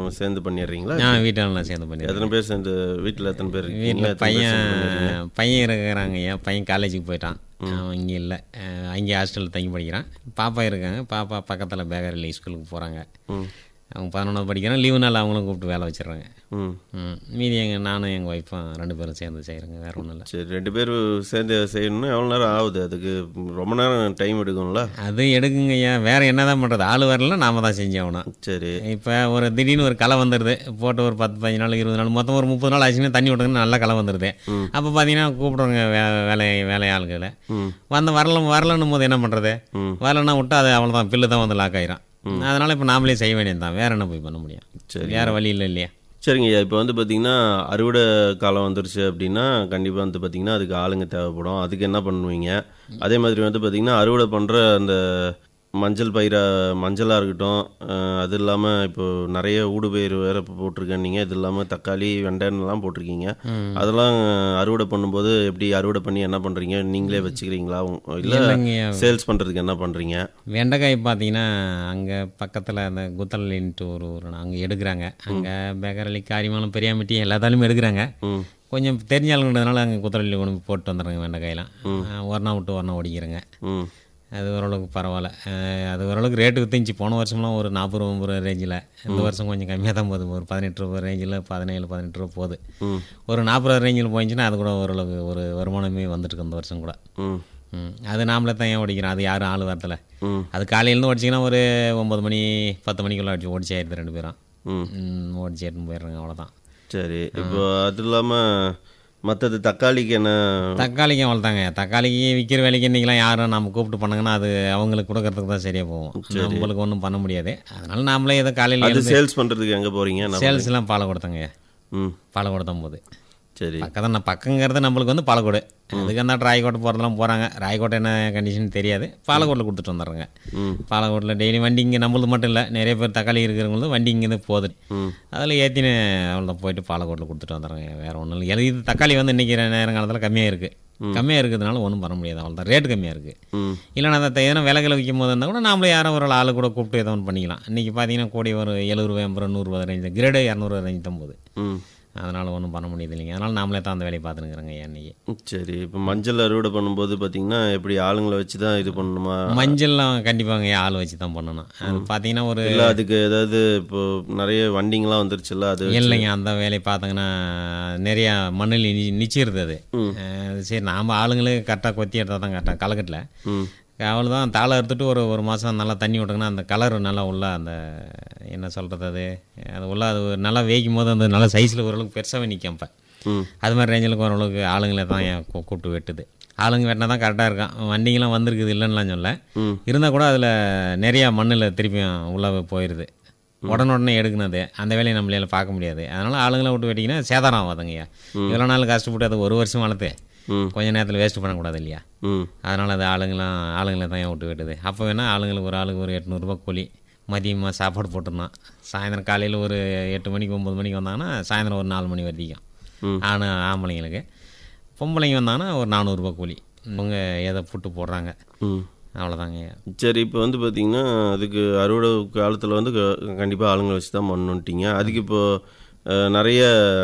சேர்ந்து பண்ணிடுறீங்களா நான் வீட்டெல்லாம் சேர்ந்து பண்ணிடுறேன் எத்தனை பேர் சேர்ந்து வீட்டில் எத்தனை பேர் இருக்கீங்க வீட்டில் எத்தனை பேர் சேர்ந்து பண்ணிடுறீங்க? பையன் பையன் இருக்கிறாங்க ஐயா பையன் காலேஜுக்கு போயிட்டான் அவன் இங்கே இல்லை அங்கே ஹாஸ்டலில் தங்கி படிக்கிறான் பாப்பா இருக்காங்க பாப்பா பக்கத்தில் பேக்கரியில் ஸ்கூலுக்கு போகிறாங்க ம் அவங்க பதினொன்றாவது படிக்கிறான் லீவு நாள் அவங்களும் கூப்பிட்டு வேலை வச்சிடுறாங்க ம் ம் மீதி எங்கள் நானும் எங்கள் ஒய்ஃபும் ரெண்டு பேரும் சேர்ந்து செய்கிறேங்க வேறு ஒன்றும் இல்லை சரி ரெண்டு பேர் சேர்ந்து செய்யணும்னா எவ்வளோ நேரம் ஆகுது அதுக்கு ரொம்ப நேரம் டைம் எடுக்கும்ல அது எடுக்குங்க ஐயா வேறு என்ன தான் பண்ணுறது ஆள் வரல நாம தான் செஞ்சாகணும் சரி இப்போ ஒரு திடீர்னு ஒரு களை வந்துடுது போட்டு ஒரு பத்து பதினஞ்சு நாள் இருபது நாள் மொத்தம் ஒரு முப்பது நாள் ஆச்சுன்னா தண்ணி விட்டுங்கன்னு நல்லா களை வந்துடுது அப்போ பார்த்தீங்கன்னா கூப்பிடுவாங்க வே வேலை வேலை ஆளுகளை ம் வந்து வரல வரலன்னும் போது என்ன பண்ணுறது ம். வரலன்னா விட்டா அது அவ்வளோதான் பில்லு தான் வந்து லாக் ஆயிரும் அதனால் இப்போ நாமளே செய்ய வேண்டியது தான் வேறு என்ன போய் பண்ண முடியும் சரி. வேறு வழி இல்லை இல்லையா சரிங்க ஐயா இப்போ வந்து பார்த்தீங்கன்னா அறுவடை காலம் வந்துருச்சு அப்படின்னா கண்டிப்பாக வந்து பார்த்தீங்கன்னா அதுக்கு ஆளுங்க தேவைப்படும் அதுக்கு என்ன பண்ணுவீங்க அதே மாதிரி வந்து பார்த்தீங்கன்னா அறுவடை பண்ணுற அந்த மஞ்சள் பயிரா மஞ்சளாக இருக்கட்டும் அஹ், அது இல்லாமல் இப்போ நிறைய ஊடு பயிர் வேறு இப்போ போட்டிருக்கேன் நீங்கள் இது இல்லாமல் தக்காளி வெண்டைன்னுலாம் போட்டிருக்கீங்க அதெல்லாம் அறுவடை பண்ணும்போது எப்படி அறுவடை பண்ணி என்ன பண்ணுறீங்க நீங்களே வச்சுக்கிறீங்களா இல்லை இல்லைங்கய்யா சேல்ஸ் பண்ணுறதுக்கு என்ன பண்ணுறீங்க வெண்டைக்காய் பார்த்தீங்கன்னா அங்கே பக்கத்தில் அந்த குத்தலின்ட்டு ஒரு ஊர் அங்கே எடுக்கிறாங்க அங்கே பேக்கரளி காரியமாலும் பெரியாமிட்டி எல்லாத்தாலையும் எடுக்கிறாங்க ம் கொஞ்சம் தெரிஞ்ச ஆளுங்கிறதுனால அங்கே குத்தரள்ளி கொண்டு போய் போட்டு வந்துடுறாங்க வெண்டைக்காயெல்லாம் ஒரு நாள் விட்டு ஒரு நாள் ஓடிக்கிறேங்க ம் அது ஓரளவுக்கு பரவாயில்ல அஹ் அது ஓரளவுக்கு ரேட்டு வித்துச்சு போன வருஷம்லாம் ஒரு நாற்பது ரூபா ஐம்பது ரூபா ரேஞ்சில் இந்த வருஷம் கொஞ்சம் கம்மியாக தான் போகுது ஒரு பதினெட்டு ரூபா ரேஞ்சில் பதினேழு பதினெட்டு ரூபா போகுது ம் ஒரு நாற்பது ரூபா ரேஞ்சில் போயிடுச்சுன்னா அது கூட ஓரளவுக்கு ஒரு வருமானமே வந்துட்டு இருக்கு இந்த வருஷம் கூட ம் ம் அது நாமளே தான் ஏன் ஓடிக்கிறோம் அது யாரும் ஆள் வரத்தில் ம் அது காலையிலேருந்து ஓடிச்சிங்கன்னா ஒரு ஒம்பது மணி பத்து மணிக்குள்ளே அடிச்சு ஓடிச்சு ஆயிடுது ரெண்டு பேரும் ம் ம், ஓடிச்சு எடுத்துன்னு போயிடுறாங்க அவ்வளோதான் சரி இப்போ அது இல்லாமல் மற்றது தக்காளிக்கு என்ன தக்காளிக்கு அவ்வளோதாங்க தக்காளிக்கு விற்கிற வேலைக்கு இன்றைக்கெலாம் யாரும் நம்ம கூப்பிட்டு பண்ணாங்கன்னா அது அவங்களுக்கு கொடுக்கறதுக்கு தான் சரியாக போகும் நம்மளுக்கு ஒன்றும் பண்ண முடியாது அதனால நாமளே ஏதோ காலையில் அது சேல்ஸ் பண்ணுறதுக்கு எங்கே போகிறீங்க என்ன சேல்ஸ்லாம் பாலை கொடுத்தாங்க ம் பாலை கொடுத்தம் போது சரி பக்கத்தில் நான் பக்கங்கிறது நம்மளுக்கு வந்து பாலக்கோடு அதுக்கு அந்த ராயக்கோட்டை போகிறதெல்லாம் போகிறாங்க ராயக்கோட்டை என்ன கண்டிஷன் தெரியாது பாலக்கோட்டில் கொடுத்துட்டு வந்துடுறாங்க ம் பாலக்கோட்டில் டெய்லி வண்டி இங்கே நம்மளது மட்டும் இல்லை நிறைய பேர் தக்காளி இருக்கிறவங்களும் வண்டி இங்கேருந்து போகுது ம் அதில் ஏற்றினு அவ்வளோதான் போயிட்டு பாலக்கோட்டில் கொடுத்துட்டு வந்துடுறாங்க வேறு ஒன்றும் இல்லை இது தக்காளி வந்து இன்றைக்கி நேரங்காலத்தில் கம்மியாக இருக்குது கம்மியாக இருக்கிறதுனால ஒன்றும் பண்ண முடியாது அவ்வளோதான் ரேட்டு கம்மியாக இருக்குது ம் இல்லைனா அந்த எதனா விலைகளை விற்கும் போது இருந்தால் கூட நாமளே யாரும் ஒரு ஆள் கூட கூப்பிட்டு எதோ ஒன்று பண்ணிக்கலாம் இன்றைக்கி பார்த்தீங்கன்னா கோடி ஒரு எழுபது ரூபாய் எண்பது ரூபா நூறுரூவா ரேஞ்ச் கிரேடு இரநூறுவா ரேஞ்ச் தான் போகுது ம் அதனால் ஒன்றும் பண்ண முடியுது இல்லைங்க அதனால் நாமளே தான் அந்த வேலையை பார்த்துனுக்குறோங்க இன்றைக்கி சரி இப்போ மஞ்சள் அறுவடை பண்ணும்போது பார்த்தீங்கன்னா எப்படி ஆளுங்களை வச்சு தான் இது பண்ணணுமா மஞ்சள்லாம் கண்டிப்பாங்க ஆள் வச்சு தான் பண்ணணும் அது பார்த்தீங்கன்னா ஒரு இல்லை அதுக்கு ஏதாவது இப்போ நிறைய வண்டிங்கெலாம் வந்துருச்சுல்ல அது வச்சு- இல்லைங்க அந்த வேலையை பார்த்தீங்கன்னா நிறையா மண்ணில் நி நிச்சிருது அது அஹ் சரி நாம் ஆளுங்களே கரெக்டாக கொத்தி எடுத்தால் தான் கரெக்டாக கலக்கட்டில் ம் அவள் தான் தாளை எடுத்துட்டு ஒரு ஒரு மாதம் நல்லா தண்ணி விட்டுங்கன்னா அந்த கலர் நல்லா உள்ள அந்த என்ன சொல்கிறது அது அது உள்ள அது நல்லா வேய்க்கும் போது அந்த நல்ல சைஸில் ஓரளவுக்கு பெருசாகவே நிற்கும் இப்போ ம் அது மாதிரி ரேஞ்சிலுக்கு ஓரளவுக்கு ஆளுங்களே தான் என் கூ- கூப்பிட்டு வெட்டுது ஆளுங்க வெட்டினா தான் கரெக்டாக இருக்கான் வண்டிங்கெல்லாம் வந்திருக்குது இல்லைன்னுலாம் சொல்ல ம். இருந்தால் இருந்தால் கூட அதில் நிறையா மண்ணில் திருப்பியும் உள்ளே போயிடுது உடனுடனே எடுக்குனது அந்த வேலையை நம்மளால பார்க்க முடியாது அதனால் ஆளுங்களை விட்டு வெட்டிங்கன்னா சேதாரம் ஆகாதுங்கய்யா இவ்வளோ நாள் கஷ்டப்பட்டு அது ஒரு வருஷம் வளர்த்து ம் கொஞ்ச நேரத்தில் வேஸ்ட் பண்ணக்கூடாது இல்லையா ம் அதனால் அது ஆளுங்களாம் ஆளுங்களை தான் ஏன் விட்டு வெட்டுது அப்போ வேணால் ஆளுங்களுக்கு ஒரு ஆளுக்கு ஒரு எட்நூறுபா கூலி மதியமாக சாப்பாடு போட்டிருந்தான் சாயந்தரம் காலையில் ஒரு எட்டு மணிக்கு ஒம்பது மணிக்கு வந்தாங்கன்னா சாயந்தரம் ஒரு நாலு மணி வரைக்கும் ம். ஆணு ஆம்பளைங்களுக்கு பொம்பளைங்க வந்தாங்கன்னா ஒரு நானூறுரூபா கூலி இவங்க எதை புட்டு போடுறாங்க ம் அவ்வளோதாங்க சரி இப்போ வந்து பார்த்தீங்கன்னா அதுக்கு அறுவடை காலத்தில் வந்து கண்டிப்பாக ஆளுங்களை வச்சு தான் பண்ணணுன்ட்டீங்க அதுக்கு இப்போ அஹ், நிறைய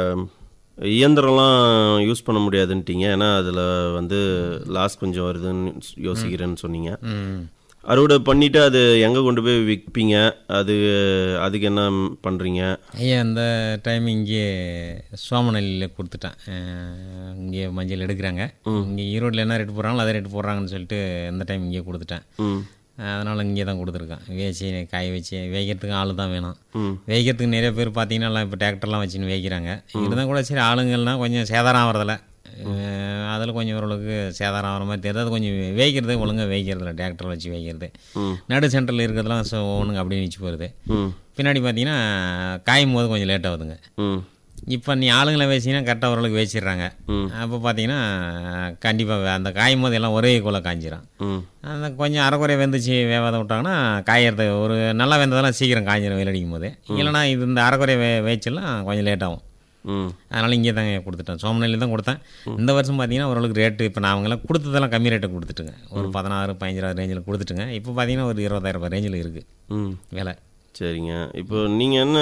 இயந்திரம்லாம் யூஸ் பண்ண முடியாதுன்ட்டீங்க ஏன்னா அதில் வந்து லாஸ் கொஞ்சம் வருதுன்னு யோசிக்கிறேன்னு சொன்னீங்க ம் அறுவடை பண்ணிவிட்டு அது எங்கே கொண்டு போய் விற்பீங்க அது அதுக்கு என்ன பண்ணுறீங்க ஐயா இந்த டைம் இங்கே சோமநல்லியில் கொடுத்துட்டேன் அஹ் இங்கே மஞ்சள் எடுக்கிறாங்க இங்கே ஈரோட்டில் என்ன ரேட்டு போடுறாங்களோ அதே ரேட்டு போடுறாங்கன்னு சொல்லிட்டு இந்த டைம் இங்கே கொடுத்துட்டேன் ம் அதனால் இங்கே தான் கொடுத்துருக்கேன் வேச்சு காய வச்சு வேய்க்கிறதுக்கு ஆள் தான் வேணும் ம் வேய்க்கிறதுக்கு நிறைய பேர் பார்த்தீங்கன்னா எல்லாம் இப்போ டிராக்டர்லாம் வச்சுன்னு வேய்க்கிறாங்க இருந்தால் கூட சரி ஆளுங்கள்லாம் கொஞ்சம் சேதாரம் ஆகிறதில்ல அதில் கொஞ்சம் ஓரளவுக்கு சேதாரம் ஆகிற மாதிரி தெரியுது அது கொஞ்சம் வேய்க்கிறது ஒழுங்காக வேய்க்கிறதில்ல டிராக்டர் வச்சு வேய்க்கிறது ம் நடு சென்டரில் இருக்கிறதுலாம் ஸோ ஒன்றுங்க அப்படியே நிச்சு போயிடுது ம் பின்னாடி பார்த்தீங்கன்னா காயும் போது கொஞ்சம் லேட் ஆகுதுங்க ம் இப்போ நீ ஆளுங்களை வேச்சிங்கன்னா கரெக்டாக ஓரளவுக்கு வேச்சிடுறாங்க ம். அப்போ பார்த்தீங்கன்னா கண்டிப்பாக அந்த காயும் போது எல்லாம் ஒரே கோல காஞ்சிரும் ம் அந்த கொஞ்சம் அரைக்குறைய வெந்துச்சு வேவாத விட்டாங்கன்னா காயறது ஒரு நல்லா வெந்ததெல்லாம் சீக்கிரம் காஞ்சிரும் வெயில் அடிக்கும் போது இல்லைனா இது இந்த அரைக்குறைய வே வேச்செல்லாம் கொஞ்சம் லேட் ஆகும் ம் அதனால் இங்கே தாங்க கொடுத்துட்டேன் சோமநெல்லி தான் கொடுத்தேன் இந்த வருஷம் பார்த்தீங்கன்னா ஓரளவுக்கு ரேட்டு இப்போ நான் அவங்களாம் கொடுத்ததெல்லாம் கம்மி ரேட்டு கொடுத்துட்டுங்க ஒரு பதினாறு பதினஞ்சாயிரம் ரேஞ்சில் கொடுத்துட்டுங்க இப்போ பார்த்தீங்கன்னா ஒரு இருபதாயிரம் ரூபாய் ரேஞ்சில் இருக்குது ம் விலை சரிங்க இப்போ நீங்கள் என்ன